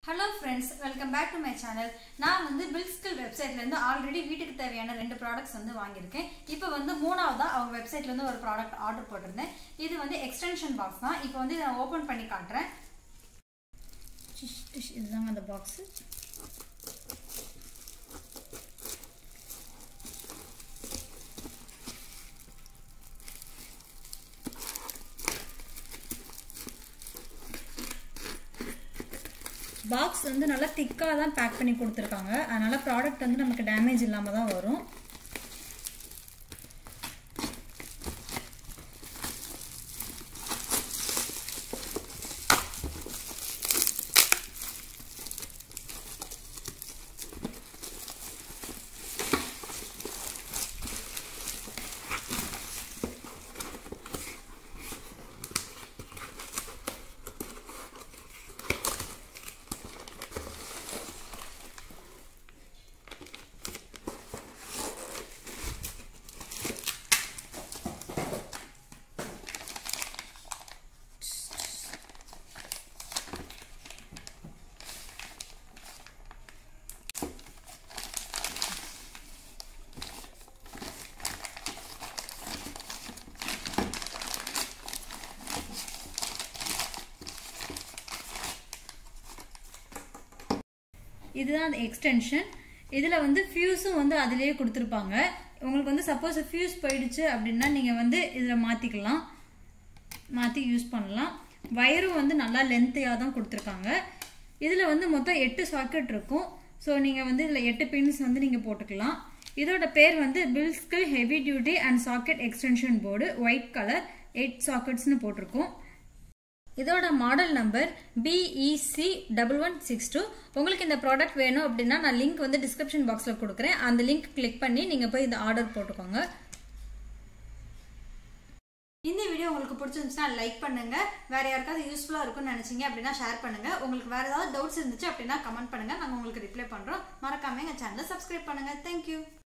hello friends welcome back to my channel நான் வந்து பில்ஸ்கில் வெப்சைட்லேருந்து already வீட்டுக்கு தேவையான ரெண்டு ப்ராடக்ட்ஸ் வந்து வாங்கியிருக்கேன் இப்போ வந்து மூணாவதாக அவங்க வெப்சைட்லேருந்து ஒரு ப்ராடக்ட் ஆர்டர் போட்டிருந்தேன் இது வந்து எக்ஸ்டென்ஷன் பாக்ஸ் தான் இப்போ வந்து இதை நான் ஓப்பன் பண்ணி காட்டுறேன் இதுதாங்க அந்த பாக்ஸு பாக்ஸ் வந்து நல்லா திக்காக தான் பேக் பண்ணி கொடுத்துருக்காங்க அதனால ப்ராடக்ட் வந்து நமக்கு டேமேஜ் இல்லாமல் தான் வரும் இதுதான் அந்த எக்ஸ்டென்ஷன் இதில் வந்து ஃபியூஸும் வந்து அதிலேயே கொடுத்துருப்பாங்க உங்களுக்கு வந்து சப்போஸ் ஃபியூஸ் போயிடுச்சு அப்படின்னா நீங்கள் வந்து இதில் மாற்றிக்கலாம் மாற்றி யூஸ் பண்ணலாம் வயரும் வந்து நல்லா லென்த்தையாக தான் கொடுத்துருக்காங்க இதில் வந்து மொத்தம் எட்டு சாக்கெட் இருக்கும் ஸோ நீங்கள் வந்து இதில் எட்டு பின்ஸ் வந்து நீங்கள் போட்டுக்கலாம் இதோட பேர் வந்து பில்ஸ்கில் heavy duty and socket extension board white colour eight சாக்கெட்ஸ்னு போட்டிருக்கோம் இதோட model number PEC double one six two உங்களுக்கு இந்த ப்ராடக்ட் வேணும் அப்படின்னா நான் லிங்க் வந்து டிஸ்கிரிப்ஷன் பாக்ஸில் கொடுக்குறேன் அந்த லிங்க் கிளிக் பண்ணி நீங்கள் போய் இந்த ஆர்டர் போட்டுக்கோங்க இந்த வீடியோ உங்களுக்கு பிடிச்சிருந்துச்சுன்னா லைக் பண்ணுங்க வேற யாருக்காவது யூஸ்ஃபுல்லாக இருக்கும்னு நினைச்சீங்க அப்படின்னா ஷேர் பண்ணுங்க உங்களுக்கு வேற ஏதாவது டவுட்ஸ் இருந்துச்சு அப்படின்னா கமெண்ட் பண்ணுங்க நாங்கள் உங்களுக்கு ரிப்ளை பண்றோம் மறக்காம எங்க சேனலை சப்ஸ்கிரைப் பண்ணுங்க தேங்க்யூ